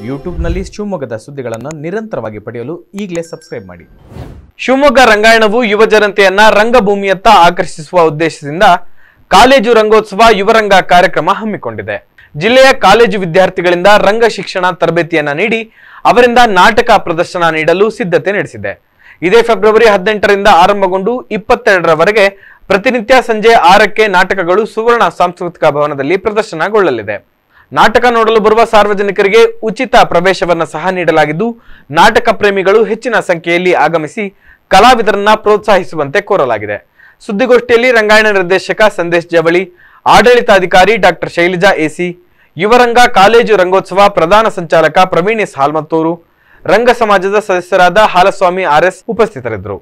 ಯೂಟ್ಯೂಬ್ನಲ್ಲಿ ಶಿವಮೊಗ್ಗದ ಸುದ್ದಿಗಳನ್ನು ನಿರಂತರವಾಗಿ ಪಡೆಯಲು ಈಗಲೇ ಸಬ್ಸ್ಕ್ರೈಬ್ ಮಾಡಿ ಶಿವಮೊಗ್ಗ ರಂಗಾಯಣವು ಯುವ ಜನತೆಯನ್ನ ರಂಗಭೂಮಿಯತ್ತ ಆಕರ್ಷಿಸುವ ಉದ್ದೇಶದಿಂದ ಕಾಲೇಜು ರಂಗೋತ್ಸವ ಯುವರಂಗ ಕಾರ್ಯಕ್ರಮ ಹಮ್ಮಿಕೊಂಡಿದೆ ಜಿಲ್ಲೆಯ ಕಾಲೇಜು ವಿದ್ಯಾರ್ಥಿಗಳಿಂದ ರಂಗ ಶಿಕ್ಷಣ ತರಬೇತಿಯನ್ನ ನೀಡಿ ಅವರಿಂದ ನಾಟಕ ಪ್ರದರ್ಶನ ನೀಡಲು ಸಿದ್ಧತೆ ನಡೆಸಿದೆ ಇದೇ ಫೆಬ್ರವರಿ ಹದಿನೆಂಟರಿಂದ ಆರಂಭಗೊಂಡು ಇಪ್ಪತ್ತೆರಡರವರೆಗೆ ಪ್ರತಿನಿತ್ಯ ಸಂಜೆ ಆರಕ್ಕೆ ನಾಟಕಗಳು ಸುವರ್ಣ ಸಾಂಸ್ಕೃತಿಕ ಭವನದಲ್ಲಿ ಪ್ರದರ್ಶನಗೊಳ್ಳಲಿದೆ ನಾಟಕ ನೋಡಲು ಬರುವ ಸಾರ್ವಜನಿಕರಿಗೆ ಉಚಿತ ಪ್ರವೇಶವನ್ನ ಸಹ ನೀಡಲಾಗಿದ್ದು ನಾಟಕ ಪ್ರೇಮಿಗಳು ಹೆಚ್ಚಿನ ಸಂಖ್ಯೆಯಲ್ಲಿ ಆಗಮಿಸಿ ಕಲಾವಿದರನ್ನ ಪ್ರೋತ್ಸಾಹಿಸುವಂತೆ ಕೋರಲಾಗಿದೆ ಸುದ್ದಿಗೋಷ್ಠಿಯಲ್ಲಿ ರಂಗಾಯಣ ನಿರ್ದೇಶಕ ಸಂದೇಶ್ ಜವಳಿ ಆಡಳಿತಾಧಿಕಾರಿ ಡಾಕ್ಟರ್ ಶೈಲಜಾ ಎಸಿ ಯುವರಂಗ ಕಾಲೇಜು ರಂಗೋತ್ಸವ ಪ್ರಧಾನ ಸಂಚಾಲಕ ಪ್ರವೀಣ್ ಎಸ್ ಹಾಲ್ಮತ್ತೂರು ರಂಗ ಸಮಾಜದ ಸದಸ್ಯರಾದ ಹಾಲಸ್ವಾಮಿ ಆರ್ಎಸ್ ಉಪಸ್ಥಿತರಿದ್ದರು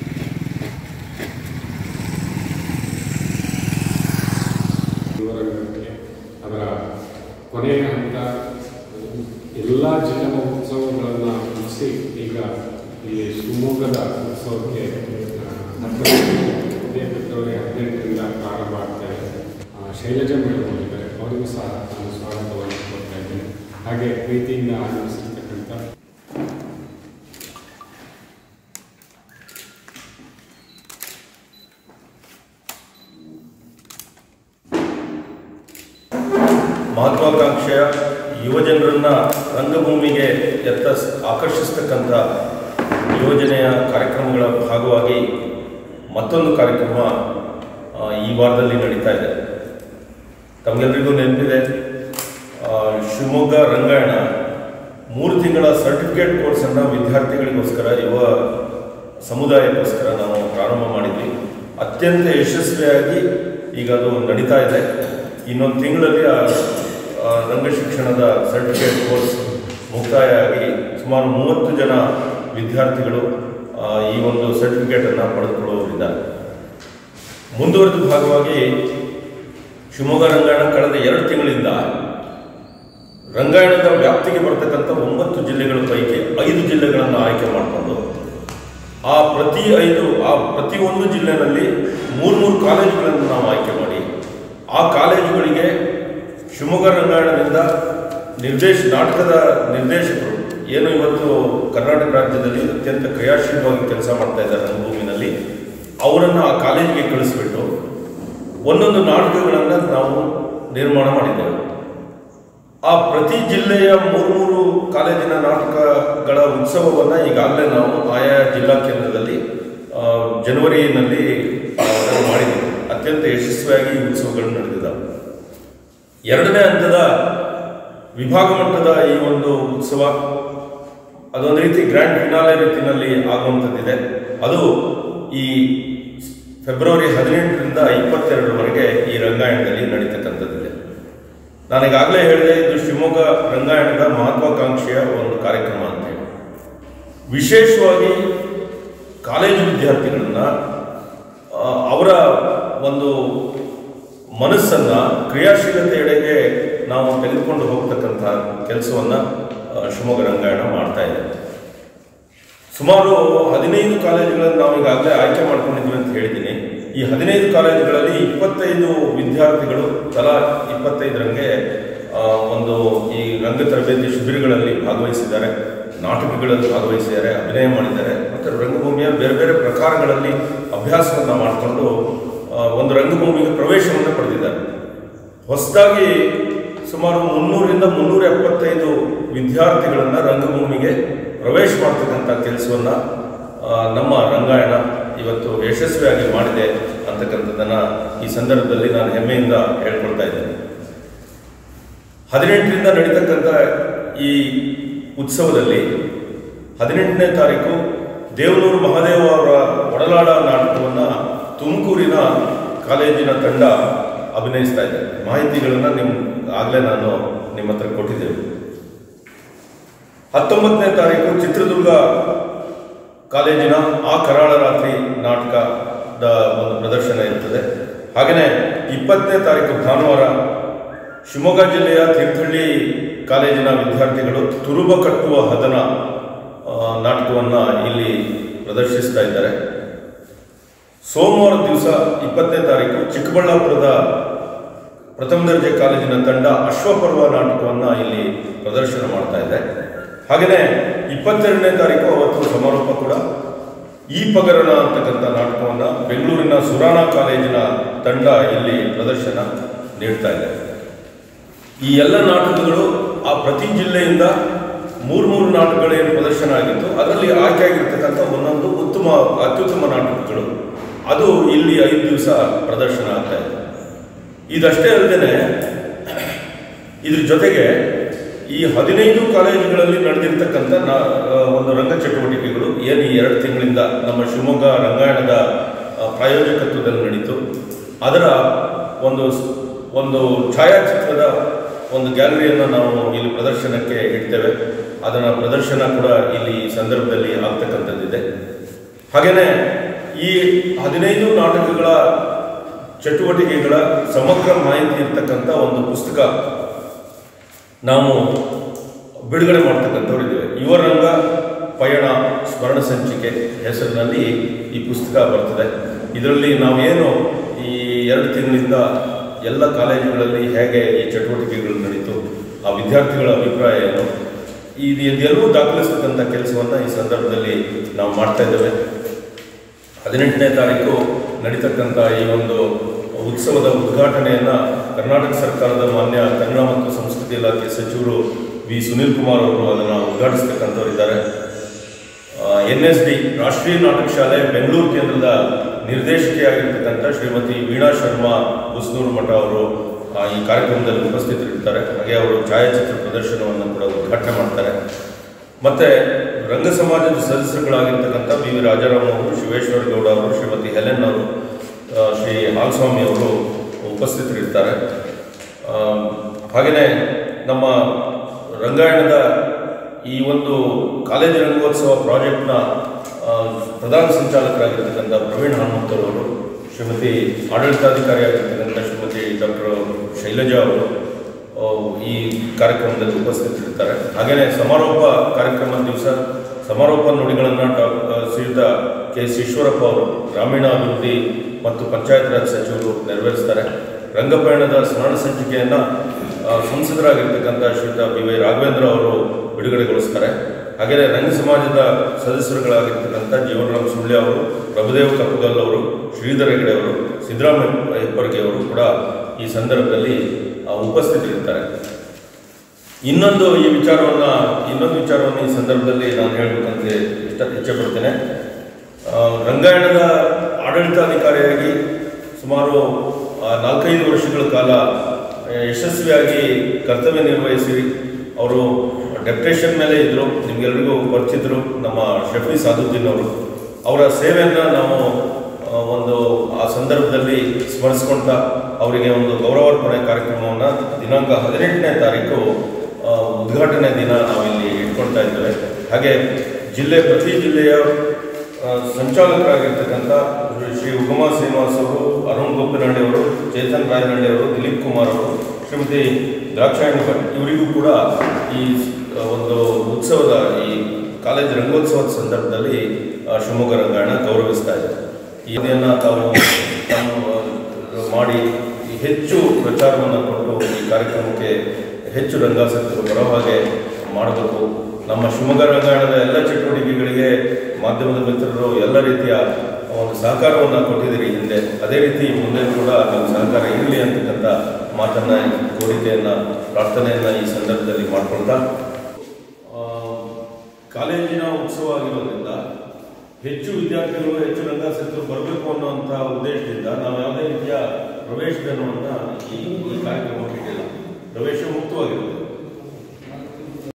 ಯುವರಂಗಕ್ಕೆ ಅದರ ಕೊನೆಯ ಹಂತ ಎಲ್ಲ ಜಿಲ್ಲಾ ಉತ್ಸವಗಳನ್ನು ಮುಗಿಸಿ ಈಗ ಇಲ್ಲಿ ಶಿವಮೊಗ್ಗದ ಉತ್ಸವಕ್ಕೆ ಆ, ಹತ್ತೊಂಬತ್ತು ಇದೇ ಫೆಬ್ರವರಿ ಹದಿನೆಂಟರಿಂದ ಪ್ರಾರಂಭ ಆಗ್ತಾ ಇದೆ ಆ, ಶೈಲಜಾ ಮೇಡಮ್ ಹೋಗಿದ್ದಾರೆ ಅವರಿಗೂ ಸಹ ನಾನು ಸ್ವಾಗತವನ್ನು ಕೊಡ್ತಾ ಇದ್ದೇನೆ ಹಾಗೆ ಪ್ರೀತಿಯಿಂದ ಆಗಮಿಸಿರ್ತಕ್ಕಂಥ ಮಹತ್ವಾಕಾಂಕ್ಷೆಯ ಯುವಜನರನ್ನ ರಂಗಭೂಮಿಗೆ ಎತ್ತ ಆಕರ್ಷಿಸ್ತಕ್ಕಂಥ ಯೋಜನೆಯ ಕಾರ್ಯಕ್ರಮಗಳ ಭಾಗವಾಗಿ ಮತ್ತೊಂದು ಕಾರ್ಯಕ್ರಮ ಆ, ಈ ವಾರದಲ್ಲಿ ನಡೀತಾ ಇದೆ ತಮಗೆಲ್ಲರಿಗೂ ನೆನಪಿದೆ ಆ, ಶಿವಮೊಗ್ಗ ರಂಗಾಯಣ ಮೂರು ತಿಂಗಳ ಸರ್ಟಿಫಿಕೇಟ್ ಕೋರ್ಸನ್ನು ವಿದ್ಯಾರ್ಥಿಗಳಿಗೋಸ್ಕರ ಯುವ ಸಮುದಾಯಕ್ಕೋಸ್ಕರ ನಾವು ಪ್ರಾರಂಭ ಮಾಡಿದ್ವಿ ಅತ್ಯಂತ ಯಶಸ್ವಿಯಾಗಿ ಈಗ ಅದು ನಡೀತಾ ಇದೆ ಇನ್ನೊಂದು ತಿಂಗಳಲ್ಲಿ ಆ ಆ ರಂಗ ಶಿಕ್ಷಣದ ಸರ್ಟಿಫಿಕೇಟ್ ಕೋರ್ಸ್ ಮುಕ್ತಾಯ ಆಗಿ ಸುಮಾರು ಮೂವತ್ತು ಜನ ವಿದ್ಯಾರ್ಥಿಗಳು ಆ, ಈ ಒಂದು ಸರ್ಟಿಫಿಕೇಟನ್ನು ಪಡೆದುಕೊಳ್ಳುವವರಿದ್ದಾರೆ ಮುಂದುವರೆದ ಭಾಗವಾಗಿ ಶಿವಮೊಗ್ಗ ರಂಗಾಯಣ ಕಳೆದ ಎರಡು ತಿಂಗಳಿಂದ ರಂಗಾಯಣದ ವ್ಯಾಪ್ತಿಗೆ ಬರ್ತಕ್ಕಂಥ ಒಂಬತ್ತು ಜಿಲ್ಲೆಗಳ ಪೈಕಿ ಐದು ಜಿಲ್ಲೆಗಳನ್ನು ಆಯ್ಕೆ ಮಾಡಿಕೊಂಡು ಆ ಪ್ರತಿ ಐದು ಆ ಪ್ರತಿಯೊಂದು ಜಿಲ್ಲೆನಲ್ಲಿ ಮೂರು ಮೂರು ಕಾಲೇಜುಗಳನ್ನು ನಾವು ಆಯ್ಕೆ ಮಾಡಿ ಆ ಕಾಲೇಜುಗಳಿಗೆ ಶಿವಮೊಗ್ಗ ರಂಗಾಯಣದಿಂದ ನಿರ್ದೇಶ ನಾಟಕದ ನಿರ್ದೇಶಕರು ಏನು ಇವತ್ತು ಕರ್ನಾಟಕ ರಾಜ್ಯದಲ್ಲಿ ಅತ್ಯಂತ ಕ್ರಿಯಾಶೀಲವಾಗಿ ಕೆಲಸ ಮಾಡ್ತಾ ಇದ್ದಾರೆ ರಂಗಭೂಮಿನಲ್ಲಿ ಅವರನ್ನು ಆ ಕಾಲೇಜಿಗೆ ಕಳಿಸ್ಬಿಟ್ಟು ಒಂದೊಂದು ನಾಟಕಗಳನ್ನು ನಾವು ನಿರ್ಮಾಣ ಮಾಡಿದ್ದೇವೆ ಆ ಪ್ರತಿ ಜಿಲ್ಲೆಯ ಮೂರು ಮೂರು ಕಾಲೇಜಿನ ನಾಟಕಗಳ ಉತ್ಸವವನ್ನು ಈಗಾಗಲೇ ನಾವು ಆಯಾ ಜಿಲ್ಲಾ ಕೇಂದ್ರದಲ್ಲಿ ಆ, ಜನವರಿನಲ್ಲಿ ಆ, ನಾವು ಮಾಡಿದ್ದೀವಿ ಅತ್ಯಂತ ಯಶಸ್ವಿಯಾಗಿ ಈ ಉತ್ಸವಗಳು ನಡೆದಿದ್ದಾವೆ ಎರಡನೇ ಹಂತದ ವಿಭಾಗ ಮಟ್ಟದ ಈ ಒಂದು ಉತ್ಸವ ಅದೊಂದು ರೀತಿ ಗ್ರ್ಯಾಂಡ್ ಫಿನಾಲೆ ರೀತಿಯಲ್ಲಿ ಆಗುವಂಥದ್ದಿದೆ ಅದು ಈ ಫೆಬ್ರವರಿ ಹದಿನೆಂಟರಿಂದ ಇಪ್ಪತ್ತೆರಡರವರೆಗೆ ಈ ರಂಗಾಯಣದಲ್ಲಿ ನಡೀತಕ್ಕಂಥದ್ದಿದೆ ನಾನೀಗಾಗಲೇ ಹೇಳಿದೆ ಇದು ಶಿವಮೊಗ್ಗ ರಂಗಾಯಣದ ಮಹತ್ವಾಕಾಂಕ್ಷೆಯ ಒಂದು ಕಾರ್ಯಕ್ರಮ ಅಂತೇಳಿ ವಿಶೇಷವಾಗಿ ಕಾಲೇಜು ವಿದ್ಯಾರ್ಥಿಗಳನ್ನ ಆ, ಅವರ ಒಂದು ಮನಸ್ಸನ್ನ ಕ್ರಿಯಾಶೀಲತೆಯೆಡೆಗೆ ನಾವು ತೆಗೆದುಕೊಂಡು ಹೋಗ್ತಕ್ಕಂಥ ಕೆಲಸವನ್ನ ಆ, ಶಿವಮೊಗ್ಗ ರಂಗಾಯಣ ಮಾಡ್ತಾ ಇದೆ ಸುಮಾರು ಹದಿನೈದು ಕಾಲೇಜುಗಳನ್ನು ನಾವು ಈಗಾಗಲೇ ಆಯ್ಕೆ ಮಾಡ್ಕೊಂಡಿದ್ವಿ ಅಂತ ಹೇಳಿದ್ದೀನಿ ಈ ಹದಿನೈದು ಕಾಲೇಜುಗಳಲ್ಲಿ ಇಪ್ಪತ್ತೈದು ವಿದ್ಯಾರ್ಥಿಗಳು ತಲಾ ಇಪ್ಪತ್ತೈದರಂಗೆ ಆ, ಒಂದು ಈ ರಂಗ ತರಬೇತಿ ಶಿಬಿರಗಳಲ್ಲಿ ಭಾಗವಹಿಸಿದ್ದಾರೆ ನಾಟಕಗಳಲ್ಲಿ ಭಾಗವಹಿಸಿದ್ದಾರೆ ಅಭಿನಯ ಮಾಡಿದ್ದಾರೆ ಮತ್ತು ರಂಗಭೂಮಿಯ ಬೇರೆ ಬೇರೆ ಪ್ರಕಾರಗಳಲ್ಲಿ ಅಭ್ಯಾಸವನ್ನು ಮಾಡಿಕೊಂಡು ಆ, ಒಂದು ರಂಗಭೂಮಿಗೆ ಪ್ರವೇಶವನ್ನು ಪಡೆದಿದ್ದಾರೆ ಹೊಸದಾಗಿ ಸುಮಾರು ಮುನ್ನೂರಿಂದ ಮುನ್ನೂರ ಎಪ್ಪತ್ತೈದು ವಿದ್ಯಾರ್ಥಿಗಳನ್ನು ರಂಗಭೂಮಿಗೆ ಪ್ರವೇಶ ಮಾಡ್ತಕ್ಕಂಥ ಕೆಲಸವನ್ನು ನಮ್ಮ ರಂಗಾಯಣ ಇವತ್ತು ಯಶಸ್ವಿಯಾಗಿ ಮಾಡಿದೆ ಅಂತಕ್ಕಂಥದ್ದನ್ನು ಈ ಸಂದರ್ಭದಲ್ಲಿ ನಾನು ಹೆಮ್ಮೆಯಿಂದ ಹೇಳ್ಕೊಳ್ತಾ ಇದ್ದೇನೆ ಹದಿನೆಂಟರಿಂದ ನಡೀತಕ್ಕಂಥ ಈ ಉತ್ಸವದಲ್ಲಿ ಹದಿನೆಂಟನೇ ತಾರೀಕು ದೇವನೂರು ಮಹಾದೇವ ಅವರ ಒಡಲಾಡ ನಾಟಕವನ್ನು ತುಮಕೂರಿನ ಕಾಲೇಜಿನ ತಂಡ ಅಭಿನಯಿಸ್ತಾ ಇದೆ ಮಾಹಿತಿಗಳನ್ನು ನಿಮ್ಮ ಆಗಲೇ ನಾನು ನಿಮ್ಮ ಹತ್ರ ಕೊಟ್ಟಿದ್ದೇವೆ ಹತ್ತೊಂಬತ್ತನೇ ತಾರೀಕು ಚಿತ್ರದುರ್ಗ ಕಾಲೇಜಿನ ಆ ಕರಾಳ ರಾತ್ರಿ ನಾಟಕದ ಒಂದು ಪ್ರದರ್ಶನ ಇರ್ತದೆ ಹಾಗೆಯೇ ಇಪ್ಪತ್ತನೇ ತಾರೀಕು ಭಾನುವಾರ ಶಿವಮೊಗ್ಗ ಜಿಲ್ಲೆಯ ತೀರ್ಥಹಳ್ಳಿ ಕಾಲೇಜಿನ ವಿದ್ಯಾರ್ಥಿಗಳು ತುರುಬ ಕಟ್ಟುವ ಹದನ ಆ, ನಾಟಕವನ್ನು ಇಲ್ಲಿ ಪ್ರದರ್ಶಿಸ್ತಾ ಇದ್ದಾರೆ ಸೋಮವಾರ ದಿವಸ ಇಪ್ಪತ್ತನೇ ತಾರೀಕು ಚಿಕ್ಕಬಳ್ಳಾಪುರದ ಪ್ರಥಮ ದರ್ಜೆ ಕಾಲೇಜಿನ ತಂಡ ಅಶ್ವಪರ್ವ ನಾಟಕವನ್ನು ಇಲ್ಲಿ ಪ್ರದರ್ಶನ ಮಾಡ್ತಾ ಇದೆ ಹಾಗೆಯೇ ಇಪ್ಪತ್ತೆರಡನೇ ತಾರೀಕು ಅವತ್ತು ಸಮಾರೋಪ ಕೂಡ ಈ ಪಗರಣ ಅಂತಕ್ಕಂಥ ನಾಟಕವನ್ನು ಬೆಂಗಳೂರಿನ ಸುರಾಣ ಕಾಲೇಜಿನ ತಂಡ ಇಲ್ಲಿ ಪ್ರದರ್ಶನ ನೀಡ್ತಾ ಇದೆ ಈ ಎಲ್ಲ ನಾಟಕಗಳು ಆ ಪ್ರತಿ ಜಿಲ್ಲೆಯಿಂದ ಮೂರು ಮೂರು ನಾಟಕಗಳೇನು ಪ್ರದರ್ಶನ ಆಗಿತ್ತು ಅದರಲ್ಲಿ ಆಯ್ಕೆ ಆಗಿರ್ತಕ್ಕಂಥ ಒಂದೊಂದು ಉತ್ತಮ ಅತ್ಯುತ್ತಮ ನಾಟಕಗಳು ಅದು ಇಲ್ಲಿ ಐದು ದಿವಸ ಪ್ರದರ್ಶನ ಆಗ್ತಾ ಇದೆ ಇದಷ್ಟೇ ಅಲ್ಲದೆ ಇದ್ರ ಜೊತೆಗೆ ಈ ಹದಿನೈದು ಕಾಲೇಜುಗಳಲ್ಲಿ ನಡೆದಿರ್ತಕ್ಕಂಥ ನಾ ಆ, ಒಂದು ರಂಗ ಚಟುವಟಿಕೆಗಳು ಏನು ಈ ಎರಡು ತಿಂಗಳಿಂದ ನಮ್ಮ ಶಿವಮೊಗ್ಗ ರಂಗಾಯಣದ ಆ, ಪ್ರಾಯೋಜಕತ್ವದಲ್ಲಿ ನಡೀತು ಅದರ ಒಂದು ಸ್- ಒಂದು ಛಾಯಾಚಿತ್ರದ ಒಂದು ಗ್ಯಾಲರಿಯನ್ನು ನಾವು ಇಲ್ಲಿ ಪ್ರದರ್ಶನಕ್ಕೆ ಇಡ್ತೇವೆ ಅದರ ಪ್ರದರ್ಶನ ಕೂಡ ಇಲ್ಲಿ ಈ ಸಂದರ್ಭದಲ್ಲಿ ಆಗ್ತಕ್ಕಂಥದ್ದಿದೆ ಹಾಗೆಯೇ ಈ ಹದಿನೈದು ನಾಟಕಗಳ ಚಟುವಟಿಕೆಗಳ ಸಮಗ್ರ ಮಾಹಿತಿ ಇರ್ತಕ್ಕಂಥ ಒಂದು ಪುಸ್ತಕ ನಾವು ಬಿಡುಗಡೆ ಮಾಡ್ತಕ್ಕಂಥವ್ರು ಇದ್ದೇವೆ ಯುವರಂಗ ಪಯಣ ಸ್ಮರಣ ಸಂಚಿಕೆ ಹೆಸರಿನಲ್ಲಿ ಈ ಪುಸ್ತಕ ಬರ್ತದೆ ಇದರಲ್ಲಿ ನಾವೇನು ಈ ಎರಡು ತಿಂಗಳಿಂದ ಎಲ್ಲ ಕಾಲೇಜುಗಳಲ್ಲಿ ಹೇಗೆ ಈ ಚಟುವಟಿಕೆಗಳು ನಡೀತು ಆ ವಿದ್ಯಾರ್ಥಿಗಳ ಅಭಿಪ್ರಾಯ ಏನು ಇದು ಇದೆಲ್ಲವೂ ದಾಖಲಿಸ್ತಕ್ಕಂಥ ಕೆಲಸವನ್ನು ಈ ಸಂದರ್ಭದಲ್ಲಿ ನಾವು ಮಾಡ್ತಾ ಇದ್ದೇವೆ ಹದಿನೆಂಟನೇ ತಾರೀಕು ನಡೀತಕ್ಕಂಥ ಈ ಒಂದು ಉತ್ಸವದ ಉದ್ಘಾಟನೆಯನ್ನು ಕರ್ನಾಟಕ ಸರ್ಕಾರದ ಮಾನ್ಯ ಕನ್ನಡ ಮತ್ತು ಸಂಸ್ಕೃತಿ ಇಲಾಖೆ ಸಚಿವರು ವಿ ಸುನೀಲ್ ಕುಮಾರ್ ಅವರು ಅದನ್ನು ಉದ್ಘಾಟಿಸ್ತಕ್ಕಂಥವರಿದ್ದಾರೆ ಎನ್ ಎಸ್ ಡಿ ರಾಷ್ಟ್ರೀಯ ನಾಟಕ ಶಾಲೆ ಬೆಂಗಳೂರು ಕೇಂದ್ರದ ನಿರ್ದೇಶಕಿಯಾಗಿರ್ತಕ್ಕಂಥ ಶ್ರೀಮತಿ ವೀಣಾ ಶರ್ಮಾ ಬುಸ್ನೂರು ಮಠ ಅವರು ಆ, ಈ ಕಾರ್ಯಕ್ರಮದಲ್ಲಿ ಉಪಸ್ಥಿತರಿರ್ತಾರೆ ಹಾಗೆ ಅವರು ಛಾಯಾಚಿತ್ರ ಪ್ರದರ್ಶನವನ್ನು ಕೂಡ ಉದ್ಘಾಟನೆ ಮಾಡ್ತಾರೆ ಮತ್ತೆ ರಂಗ ಸಮಾಜದ ಸದಸ್ಯರುಗಳಾಗಿರ್ತಕ್ಕಂಥ ಬಿ ವಿ ರಾಜಾರಾಮ್ ಅವರು ಶಿವೇಶ್ವರ ಗೌಡ ಅವರು ಶ್ರೀಮತಿ ಹೆಲೆನ್ ಅವರು ಆ, ಶ್ರೀ ಹಾಲ್ಸ್ವಾಮಿ ಅವರು ಉಪಸ್ಥಿತರಿರ್ತಾರೆ ಆ, ಹಾಗೆಯೇ ನಮ್ಮ ರಂಗಾಯಣದ ಈ ಒಂದು ಕಾಲೇಜು ರಂಗೋತ್ಸವ ಪ್ರಾಜೆಕ್ಟ್ನ ಆ, ಪ್ರಧಾನ ಸಂಚಾಲಕರಾಗಿರ್ತಕ್ಕಂಥ ಪ್ರವೀಣ್ ಹನುಮಂತರವರು ಶ್ರೀಮತಿ ಆಡಳಿತಾಧಿಕಾರಿಯಾಗಿರ್ತಕ್ಕಂಥ ಶ್ರೀಮತಿ ಡಾಕ್ಟರ್ ಶೈಲಜಾ ಅವರು ಆ, ಈ ಕಾರ್ಯಕ್ರಮದಲ್ಲಿ ಉಪಸ್ಥಿತರಿರ್ತಾರೆ ಹಾಗೆಯೇ ಸಮಾರೋಪ ಕಾರ್ಯಕ್ರಮದ ದಿವಸ ಸಮಾರೋಪ ನುಡಿಗಳನ್ನು ಡಾಕ್ಟರ್ ಶ್ರೀಯುತ ಕೆ ಎಸ್ ಈಶ್ವರಪ್ಪ ಅವರು ಗ್ರಾಮೀಣಾಭಿವೃದ್ಧಿ ಮತ್ತು ಪಂಚಾಯತ್ ರಾಜ್ ಸಚಿವರು ನೆರವೇರಿಸ್ತಾರೆ ರಂಗಪಯಣದ ಸ್ಮರಣ ಸಂಚಿಕೆಯನ್ನು ಸಂಸದರಾಗಿರ್ತಕ್ಕಂಥ ಶ್ರೀಯುತ ಬಿ ವೈ ರಾಘವೇಂದ್ರ ಅವರು ಬಿಡುಗಡೆಗೊಳಿಸ್ತಾರೆ ಹಾಗೆಯೇ ರಂಗ ಸಮಾಜದ ಸದಸ್ಯರುಗಳಾಗಿರ್ತಕ್ಕಂಥ ಜೀವನರಾಮ್ ಸುಳ್ಯ ಅವರು ಪ್ರಭುದೇವ್ ಕಪ್ಪಗಲ್ ಅವರು ಶ್ರೀಧರ ಹೆಗಡೆ ಅವರು ಸಿದ್ದರಾಮಯ್ಯ ಹೆಬ್ಬರ್ಗೆ ಅವರು ಕೂಡ ಈ ಸಂದರ್ಭದಲ್ಲಿ ಆ, ಉಪಸ್ಥಿತರಿರ್ತಾರೆ ಇನ್ನೊಂದು ಈ ವಿಚಾರವನ್ನ ಇನ್ನೊಂದು ವಿಚಾರವನ್ನು ಈ ಸಂದರ್ಭದಲ್ಲಿ ನಾನು ಹೇಳಬೇಕಂತ ಇಷ್ಟ ಇಚ್ಛೆ ಪಡ್ತೇನೆ ಆ, ರಂಗಾಯಣದ ಆಡಳಿತಾಧಿಕಾರಿಯಾಗಿ ಸುಮಾರು ಆ, ನಾಲ್ಕೈದು ವರ್ಷಗಳ ಕಾಲ ಆ, ಯಶಸ್ವಿಯಾಗಿ ಕರ್ತವ್ಯ ನಿರ್ವಹಿಸಿ ಅವರು ಡೆಪ್ಟೇಷನ್ ಮೇಲೆ ಇದ್ದರು ನಿಮಗೆಲ್ರಿಗೂ ಪರಿಚಿತರು ನಮ್ಮ ಶಫಿ ಸಾದುದ್ದೀನ್ ಅವರು ಅವರ ಸೇವೆಯನ್ನು ನಾವು ಆ, ಒಂದು ಆ ಸಂದರ್ಭದಲ್ಲಿ ಸ್ಮರಿಸ್ಕೊಂತ ಅವರಿಗೆ ಒಂದು ಗೌರವಾರ್ಪಣೆ ಕಾರ್ಯಕ್ರಮವನ್ನು ದಿನಾಂಕ ಹದಿನೆಂಟನೇ ತಾರೀಕು ಆ, ಉದ್ಘಾಟನೆ ದಿನ ನಾವಿಲ್ಲಿ ಇಟ್ಕೊಳ್ತಾ ಇದ್ದೇವೆ ಹಾಗೆ ಜಿಲ್ಲೆ ಪ್ರತಿ ಜಿಲ್ಲೆಯ ಆ, ಸಂಚಾಲಕರಾಗಿರ್ತಕ್ಕಂಥ ಶ್ರೀ ಉಗಮಾ ಶ್ರೀನಿವಾಸ್ ಅವರು ಅರುಣ್ ಗೋಪಿನಹಳ್ಳಿ ಅವರು ಚೇತನ್ ರಾಯನಹಳ್ಳಿ ಅವರು ದಿಲೀಪ್ ಕುಮಾರ್ ಅವರು ಶ್ರೀಮತಿ ದ್ರಾಕ್ಷಾಯಣಿ ಭಟ್ ಇವರಿಗೂ ಕೂಡ ಈ ಆ, ಒಂದು ಉತ್ಸವದ ಈ ಕಾಲೇಜ್ ರಂಗೋತ್ಸವದ ಸಂದರ್ಭದಲ್ಲಿ ಆ, ಶಿವಮೊಗ್ಗ ರಂಗಾಯಣ ಗೌರವಿಸ್ತಾ ಇದೆ ಇದನ್ನು ತಾವು ತಾವು ಮಾಡಿ ಹೆಚ್ಚು ಪ್ರಚಾರವನ್ನು ಕೊಟ್ಟು ಈ ಕಾರ್ಯಕ್ರಮಕ್ಕೆ ಹೆಚ್ಚು ರಂಗಾಸಕ್ತರು ಬರೋ ಹಾಗೆ ಮಾಡಬೇಕು ನಮ್ಮ ಶಿವಮೊಗ್ಗ ರಂಗಾಯಣದ ಎಲ್ಲ ಚಟುವಟಿಕೆಗಳಿಗೆ ಮಾಧ್ಯಮದ ಮಿತ್ರರು ಎಲ್ಲ ರೀತಿಯ ಒಂದು ಸಹಕಾರವನ್ನು ಕೊಟ್ಟಿದ್ದೀರಿ ಹಿಂದೆ ಅದೇ ರೀತಿ ಮುಂದೆ ಕೂಡ ನಮ್ಮ ಸಹಕಾರ ಇರಲಿ ಅಂತಕ್ಕಂಥ ಮಾತನ್ನು ಕೋರಿಕೆಯನ್ನು ಪ್ರಾರ್ಥನೆಯನ್ನು ಈ ಸಂದರ್ಭದಲ್ಲಿ ಮಾಡ್ಕೊಳ್ತಾ ಆ, ಕಾಲೇಜಿನ ಉತ್ಸವ ಆಗಿರೋದ್ರಿಂದ ಹೆಚ್ಚು ವಿದ್ಯಾರ್ಥಿಗಳು ಹೆಚ್ಚು ರಂಗಾಸಕ್ತರು ಬರಬೇಕು ಅನ್ನುವಂಥ ಉದ್ದೇಶದಿಂದ ನಾವು ಯಾವುದೇ ರೀತಿಯ ಪ್ರವೇಶ ಧನವನ್ನು ಈ ಈ ಕಾರ್ಯಕ್ರಮಕ್ಕೆ ಇಟ್ಟಿಲ್ಲ ಪ್ರವೇಶ ಮುಕ್ತವಾಗಿರುತ್ತೆ